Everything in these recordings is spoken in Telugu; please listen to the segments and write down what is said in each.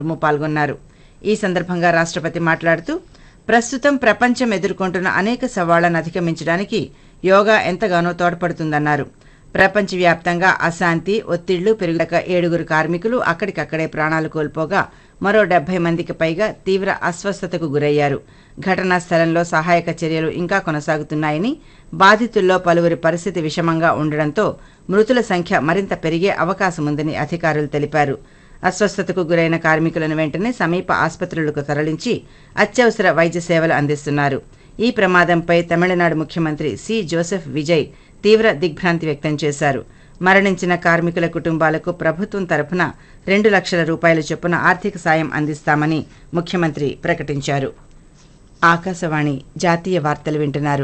ముర్ము పాల్గొన్నారు ఈ సందర్భంగా రాష్ట్రపతి మాట్లాడుతూ ప్రస్తుతం ప్రపంచం ఎదుర్కొంటున్న అనేక సవాళ్లను అధిగమించడానికి యోగా ఎంతగానో తోడ్పడుతుందన్నారు ప్రపంచవ్యాప్తంగా అశాంతి ఒత్తిళ్లు పెరుగుదక ఏడుగురు కార్మికులు అక్కడికక్కడే ప్రాణాలు కోల్పోగా మరో డెబ్బై మందికి పైగా తీవ్ర అస్వస్థతకు గురయ్యారు ఘటనా స్థలంలో సహాయక చర్యలు ఇంకా కొనసాగుతున్నాయని బాధితుల్లో పలువురి పరిస్థితి విషమంగా ఉండడంతో మృతుల సంఖ్య మరింత పెరిగే అవకాశముందని అధికారులు తెలిపారు అస్వస్థతకు గురైన కార్మికులను వెంటనే సమీప ఆసుపత్రులకు తరలించి అత్యవసర వైద్య సేవలు అందిస్తున్నారు ఈ ప్రమాదంపై తమిళనాడు ముఖ్యమంత్రి సి జోసెఫ్ విజయ్ తీవ్ర దిగ్భ్రాంతి వ్యక్తం చేశారు మరణించిన కార్మికుల కుటుంబాలకు ప్రభుత్వం తరపున రెండు లక్షల రూపాయల చొప్పున ఆర్థిక సాయం అందిస్తామని ముఖ్యమంత్రి ప్రకటించారు ఆకాశవాణి జాతీయ వార్తలు వింటున్నారు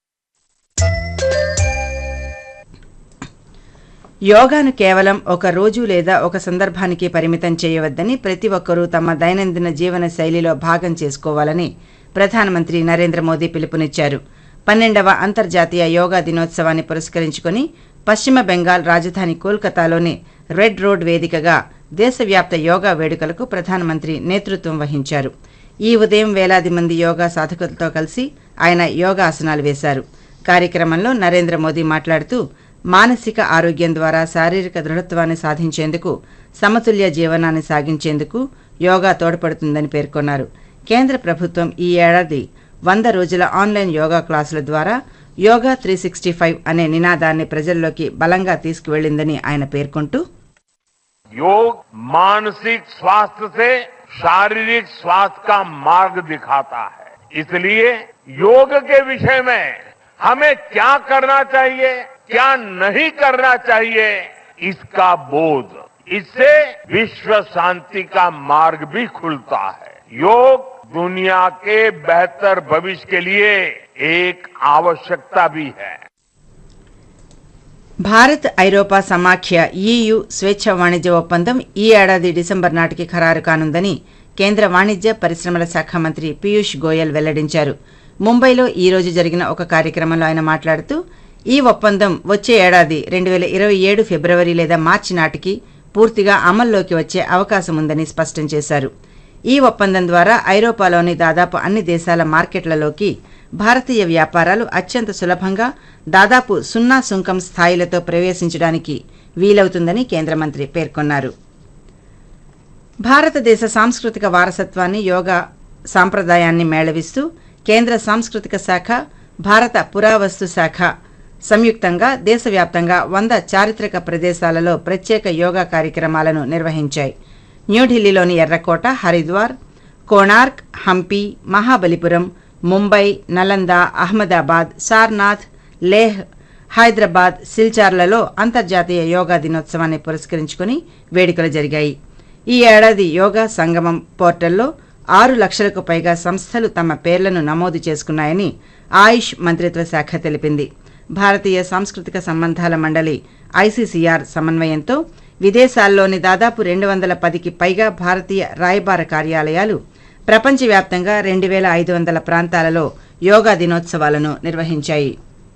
యోగాను కేవలం ఒక రోజు లేదా ఒక సందర్భానికి పరిమితం చేయవద్దని ప్రతి ఒక్కరూ తమ దైనందిన జీవన శైలిలో భాగం చేసుకోవాలని ప్రధానమంత్రి నరేంద్ర మోదీ పిలుపునిచ్చారు పన్నెండవ అంతర్జాతీయ యోగా దినోత్సవాన్ని పురస్కరించుకుని పశ్చిమ బెంగాల్ రాజధాని కోల్కతాలోని రెడ్ రోడ్ వేదికగా దేశవ్యాప్త యోగా వేడుకలకు ప్రధానమంత్రి నేతృత్వం వహించారు ఈ ఉదయం వేలాది మంది యోగా సాధకులతో కలిసి ఆయన యోగాసనాలు వేశారు కార్యక్రమంలో నరేంద్ర మోదీ మాట్లాడుతూ మానసిక ఆరోగ్యం ద్వారా శారీరక దృఢత్వాన్ని సాధించేందుకు సమతుల్య జీవనాన్ని సాగించేందుకు యోగా తోడ్పడుతుందని పేర్కొన్నారు కేంద్ర ప్రభుత్వం ఈ ఏడాది వంద రోజుల ఆన్లైన్ యోగా క్లాసుల ద్వారా యోగా త్రీ సిక్స్టీ ఫైవ్ అనే నినాదాన్ని ప్రజల్లోకి బలంగా తీసుకువెళ్లిందని ఆయన పేర్కొంటూ योग मानसिक स्वास्थ्य से शारीरिक स्वास्थ्य का मार्ग दिखाता है इसलिए योग के विषय में हमें क्या करना चाहिए क्या नहीं करना चाहिए इसका बोध इससे विश्व शांति का मार्ग भी खुलता है योग दुनिया के बेहतर भविष्य के लिए एक आवश्यकता भी है భారత్ ఐరోపా సమాఖ్య ఈయు స్వేచ్ఛ వాణిజ్య ఒప్పందం ఈ ఏడాది డిసెంబర్ నాటికి ఖరారు కానుందని కేంద్ర వాణిజ్య పరిశ్రమల శాఖ మంత్రి పీయూష్ గోయల్ వెల్లడించారు ముంబైలో ఈ రోజు జరిగిన ఒక కార్యక్రమంలో ఆయన మాట్లాడుతూ ఈ ఒప్పందం వచ్చే ఏడాది రెండు వేల ఇరవై ఏడు ఫిబ్రవరి లేదా మార్చి నాటికి పూర్తిగా అమల్లోకి వచ్చే అవకాశం ఉందని స్పష్టం చేశారు ఈ ఒప్పందం ద్వారా ఐరోపాలోని దాదాపు అన్ని దేశాల మార్కెట్లలోకి భారతీయ వ్యాపారాలు అత్యంత సులభంగా దాదాపు సున్నా సుంకం స్థాయిలతో ప్రవేశించడానికి వీలవుతుందని కేంద్ర మంత్రి పేర్కొన్నారు భారతదేశ సాంస్కృతిక వారసత్వాన్ని యోగా సాంప్రదాయాన్ని మేళవిస్తూ కేంద్ర సాంస్కృతిక శాఖ భారత పురావస్తు శాఖ సంయుక్తంగా దేశవ్యాప్తంగా వంద చారిత్రక ప్రదేశాలలో ప్రత్యేక యోగా కార్యక్రమాలను నిర్వహించాయి న్యూఢిల్లీలోని ఎర్రకోట హరిద్వార్ కోణార్క్ హంపి మహాబలిపురం ముంబై నలంద అహ్మదాబాద్ సార్నాథ్ లేహ్ హైదరాబాద్ సిల్చార్లలో అంతర్జాతీయ యోగా దినోత్సవాన్ని పురస్కరించుకుని వేడుకలు జరిగాయి ఈ ఏడాది యోగా సంగమం పోర్టల్లో ఆరు లక్షలకు పైగా సంస్థలు తమ పేర్లను నమోదు చేసుకున్నాయని ఆయుష్ మంత్రిత్వ శాఖ తెలిపింది భారతీయ సాంస్కృతిక సంబంధాల మండలి ఐసీసీఆర్ సమన్వయంతో విదేశాల్లోని దాదాపు రెండు వందల పదికి పైగా భారతీయ రాయబార కార్యాలయాలు ప్రపంచవ్యాప్తంగా రెండు వేల ఐదు వందల ప్రాంతాలలో యోగా దినోత్సవాలను నిర్వహించాయి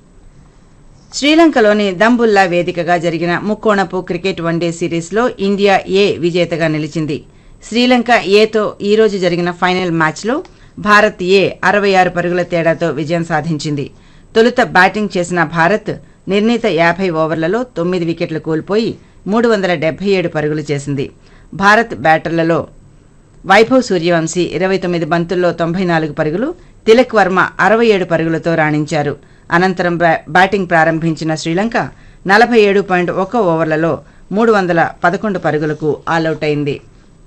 శ్రీలంకలోని దంబుల్లా వేదికగా జరిగిన ముక్కోణపు క్రికెట్ వన్డే సిరీస్లో ఇండియా ఏ విజేతగా నిలిచింది శ్రీలంక ఏతో ఈ రోజు జరిగిన ఫైనల్ మ్యాచ్లో భారత్ ఏ అరవై ఆరు పరుగుల తేడాతో విజయం సాధించింది తొలుత బ్యాటింగ్ చేసిన భారత్ నిర్ణీత యాభై ఓవర్లలో తొమ్మిది వికెట్లు కోల్పోయి మూడు వందల డెబ్బై ఏడు పరుగులు చేసింది భారత్ బ్యాటర్లలో వైభవ్ సూర్యవంశీ ఇరవై తొమ్మిది బంతుల్లో తొంభై నాలుగు పరుగులు తిలక్ వర్మ అరవై ఏడు పరుగులతో రాణించారు అనంతరం బ్యా- బ్యాటింగ్ ప్రారంభించిన శ్రీలంక నలభై ఏడు పాయింట్ ఒక్క ఓవర్లలో మూడు వందల పదకొండు పరుగులకు ఆలౌట్ అయింది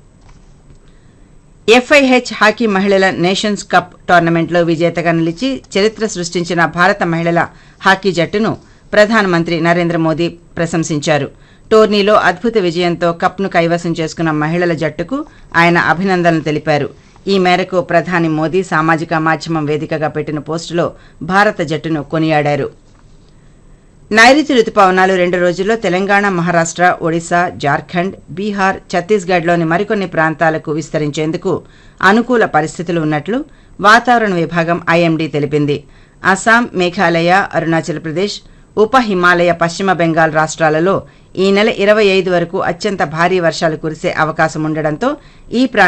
ఎఫ్ఐహెచ్ హాకీ మహిళల నేషన్స్ కప్ టోర్నమెంట్లో విజేతగా నిలిచి చరిత్ర సృష్టించిన భారత మహిళల హాకీ జట్టును ప్రధానమంత్రి నరేంద్ర మోదీ ప్రశంసించారు టోర్నీలో అద్భుత విజయంతో కప్ను కైవసం చేసుకున్న మహిళల జట్టుకు ఆయన అభినందనలు తెలిపారు ఈ మేరకు ప్రధాని మోదీ సామాజిక మాధ్యమం వేదికగా పెట్టిన పోస్టులో భారత జట్టును కొనియాడారు నైరుతి రుతుపవనాలు రెండు రోజుల్లో తెలంగాణ మహారాష్ట్ర ఒడిశా జార్ఖండ్ బీహార్ ఛత్తీస్గఢ్లోని మరికొన్ని ప్రాంతాలకు విస్తరించేందుకు అనుకూల పరిస్థితులు ఉన్నట్లు వాతావరణ విభాగం ఐఎండీ తెలిపింది అస్సాం మేఘాలయ అరుణాచల్ ప్రదేశ్ ఉప హిమాలయ పశ్చిమ బెంగాల్ రాష్ట్రాలలో ఈ నెల ఇరవై ఐదు వరకు అత్యంత భారీ వర్షాలు కురిసే అవకాశం ఉండడంతో ఈ ప్రా